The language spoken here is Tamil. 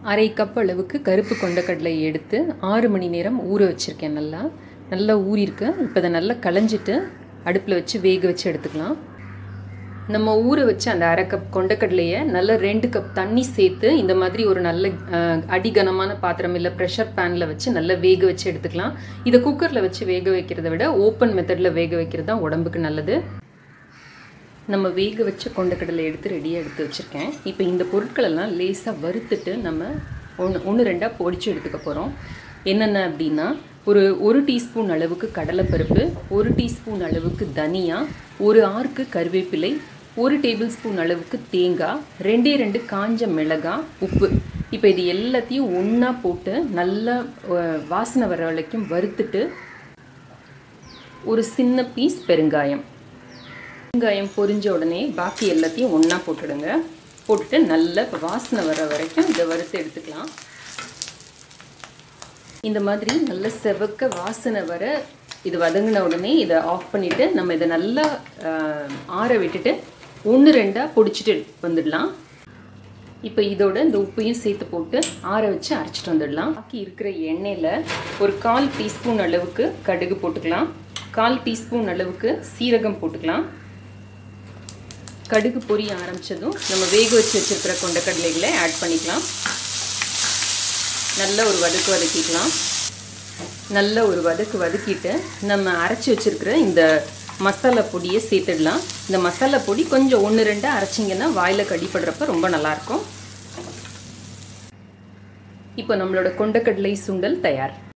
அரை கப் அளவுக்கு கருப்பு கொண்டக்கடலை எடுத்து ஆறு மணி நேரம் ஊற வச்சுருக்கேன் நல்லா நல்லா ஊறிருக்கு இப்போ அதை நல்லா களைஞ்சிட்டு அடுப்பில் வச்சு வேக வச்சு எடுத்துக்கலாம் நம்ம ஊற வச்சு அந்த அரை கப் கொண்டக்கடலையை நல்ல ரெண்டு கப் தண்ணி சேர்த்து இந்த மாதிரி ஒரு நல்ல அஹ், அடிகனமான பாத்திரம் இல்லை ப்ரெஷர் பேனில் வச்சு நல்லா வேக வச்சு எடுத்துக்கலாம் இதை குக்கரில் வச்சு வேக வைக்கிறத விட ஓப்பன் மெத்தடில் வேக வைக்கிறது தான் உடம்புக்கு நல்லது நம்ம வேக வச்ச கொண்டக்கடலை எடுத்து ரெடியாக எடுத்து வச்சுருக்கேன் இப்போ இந்த பொருட்களெல்லாம் லேசாக வறுத்துட்டு நம்ம ஒன்று ஒன்று ரெண்டாக பொடிச்சு எடுத்துக்க போகிறோம் என்னென்ன அப்படின்னா ஒரு ஒரு டீஸ்பூன் அளவுக்கு கடலைப்பருப்பு ஒரு டீஸ்பூன் அளவுக்கு தனியா ஒரு ஆறுக்கு கருவேப்பிலை ஒரு டேபிள் ஸ்பூன் அளவுக்கு தேங்காய் ரெண்டே ரெண்டு காஞ்ச மிளகாய் உப்பு இப்போ இது எல்லாத்தையும் ஒன்றா போட்டு நல்லா அஹ், வாசனை வர வரைக்கும் வறுத்துட்டு ஒரு சின்ன பீஸ் பெருங்காயம் வெங்காயம் பொரிஞ்ச உடனே பாக்கி எல்லாத்தையும் ஒன்றா போட்டுடுங்க போட்டுட்டு நல்ல வாசனை வர வரைக்கும் இதை வறுத்து எடுத்துக்கலாம் இந்த மாதிரி நல்ல செவக்க வாசனை வர இது வதங்கின உடனே இதை ஆஃப் பண்ணிவிட்டு நம்ம இதை நல்லா ஆஹ், ஆற விட்டுட்டு ஒன்று ரெண்டாக பொடிச்சிட்டு வந்துடலாம் இப்போ இதோட இந்த உப்பையும் சேர்த்து போட்டு ஆற வச்சு அரைச்சிட்டு வந்துடலாம் பாக்கி இருக்கிற எண்ணெயில் ஒரு கால் டீஸ்பூன் அளவுக்கு கடுகு போட்டுக்கலாம் கால் டீஸ்பூன் அளவுக்கு சீரகம் போட்டுக்கலாம் கடுகு பொரிய ஆரம்பித்ததும் நம்ம வேக வச்சு வச்சுருக்கிற கொண்டக்கடலைகளை ஆட் பண்ணிக்கலாம் நல்ல ஒரு வதக்கு வதக்கிக்கலாம் நல்ல ஒரு வதக்கு வதக்கிட்டு நம்ம அரைச்சி வச்சுருக்கிற இந்த மசாலா பொடியை சேர்த்துடலாம் இந்த மசாலா பொடி கொஞ்சம் ஒன்று ரெண்டாக அரைச்சிங்கன்னா வாயில் கடிப்படுறப்ப ரொம்ப நல்லாயிருக்கும் இப்போ நம்மளோட கொண்டக்கடலை சுண்டல் தயார்